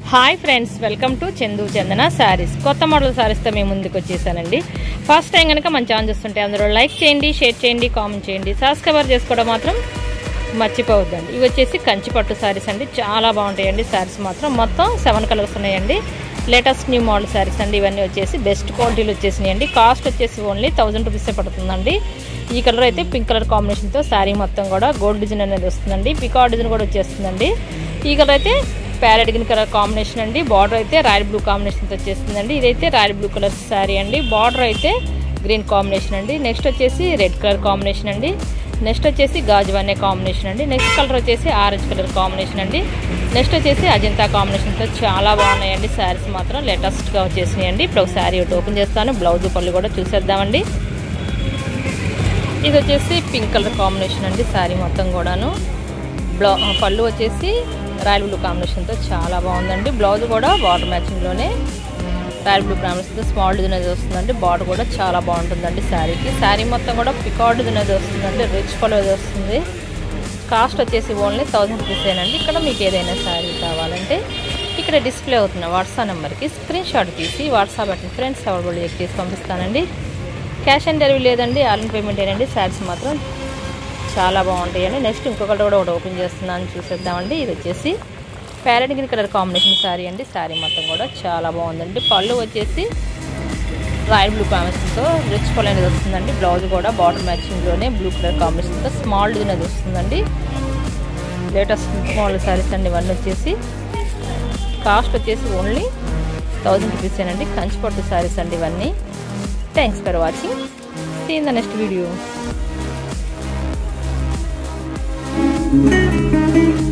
hi friends welcome to Chandu Chandana saris కొత్త model శారీస్తో మేము ముందుకు వచ్చేసానండి ఫస్ట్ టైం కనుక మన ఛానల్ చూస్తుంటే అందరూ లైక్ చేయండి షేర్ చేయండి కామెంట్ చేయండి సబ్స్క్రైబర్ చేసుకోవడం మాత్రం మర్చిపోవద్దండి ఇవి వచ్చేసి కంచి పట్టు శారీస్ అండి చాలా బాగుంటాయండి శారీస్ మాత్రం మొత్తం సెవెన్ కలర్స్ ఉన్నాయండి లేటెస్ట్ న్యూ మోడల్ శారీస్ అండి ఇవన్నీ వచ్చేసి బెస్ట్ క్వాలిటీలు వచ్చేసినాయండి కాస్ట్ వచ్చేసి ఓన్లీ థౌజండ్ రూపీసే పడుతుందండి ఈ కలర్ అయితే పింక్ కలర్ కాంబినేషన్తో శారీ మొత్తం కూడా గోల్డ్ డిజైన్ అనేది వస్తుందండి పికా డిజైన్ కూడా వచ్చేస్తుందండి ఈ కలర్ అయితే ప్యారెట్ గ్రీన్ కలర్ కాంబినేషన్ అండి బార్డర్ అయితే రాయల్ బ్లూ కాంబినేషన్తో వచ్చేస్తుందండి ఇదైతే రాయల్ బ్లూ కలర్ శారీ అండి బార్డర్ అయితే గ్రీన్ కాంబినేషన్ అండి నెక్స్ట్ వచ్చేసి రెడ్ కలర్ కాంబినేషన్ అండి నెక్స్ట్ వచ్చేసి గాజువన్నే కాంబినేషన్ అండి నెక్స్ట్ కలర్ వచ్చేసి ఆరెంజ్ కలర్ కాంబినేషన్ అండి నెక్స్ట్ వచ్చేసి అజంతా కాంబినేషన్తో చాలా బాగున్నాయండి శారీస్ మాత్రం లేటెస్ట్గా వచ్చేసినాయండి ఇప్పుడు ఒక శారీ ఒకటి ఓపెన్ చేస్తాను బ్లౌజ్ పళ్ళు కూడా చూసేద్దామండి ఇది వచ్చేసి పింక్ కలర్ కాంబినేషన్ అండి శారీ మొత్తం కూడాను బ్లౌ పళ్ళు వచ్చేసి రాయల్ బ్లూ కాంబినేషన్తో చాలా బాగుందండి బ్లౌజ్ కూడా వాటర్ మ్యాచింగ్లోనే రాయల్ బ్లూ కాంబినేషన్తో స్మాల్ డిజైన్ అనేది వస్తుందండి బార్డర్ కూడా చాలా బాగుంటుందండి శారీకి శారీ మొత్తం కూడా పికార్డ్ డిజైన్ అనేది వస్తుందండి రిచ్ కలర్ అది వస్తుంది కాస్ట్ వచ్చేసి ఓన్లీ థౌజండ్ రూపీసేనండి ఇక్కడ మీకు ఏదైనా శారీ కావాలంటే ఇక్కడ డిస్ప్లే అవుతున్న వాట్సాప్ నెంబర్కి స్క్రీన్ షాట్ తీసి వాట్సాప్ పెట్టిన ఫ్రెండ్స్ అవైలబుల్ చెక్ చేసి పంపిస్తానండి క్యాష్ ఆన్ డెలివరీ లేదండి ఆన్లైన్ పేమెంట్ ఏనండి శారీస్ మాత్రం చాలా బాగుంటాయండి నెక్స్ట్ ఇంకొకటి కూడా ఒకటి ఓపెన్ చేస్తున్నాను చూసేద్దామండి ఇది వచ్చేసి parrot green colour combination sari అండి శారీ మొత్తం కూడా చాలా బాగుందండి పళ్ళు వచ్చేసి రాయల్ బ్లూ కాంబినేషన్తో రిచ్ పళ్ళు అనేది వస్తుందండి బ్లౌజ్ కూడా బాటర్ మ్యాచింగ్లోనే బ్లూ కలర్ కాంబినేషన్తో స్మాల్ డిజైన్ అది వస్తుందండి లేటెస్ట్ స్మాల్ శారీస్ అండి ఇవన్నీ వచ్చేసి కాస్ట్ వచ్చేసి ఓన్లీ థౌజండ్ రూపీసేనండి కంచిపట్టు శారీస్ అండి ఇవన్నీ thanks for watching see in the next video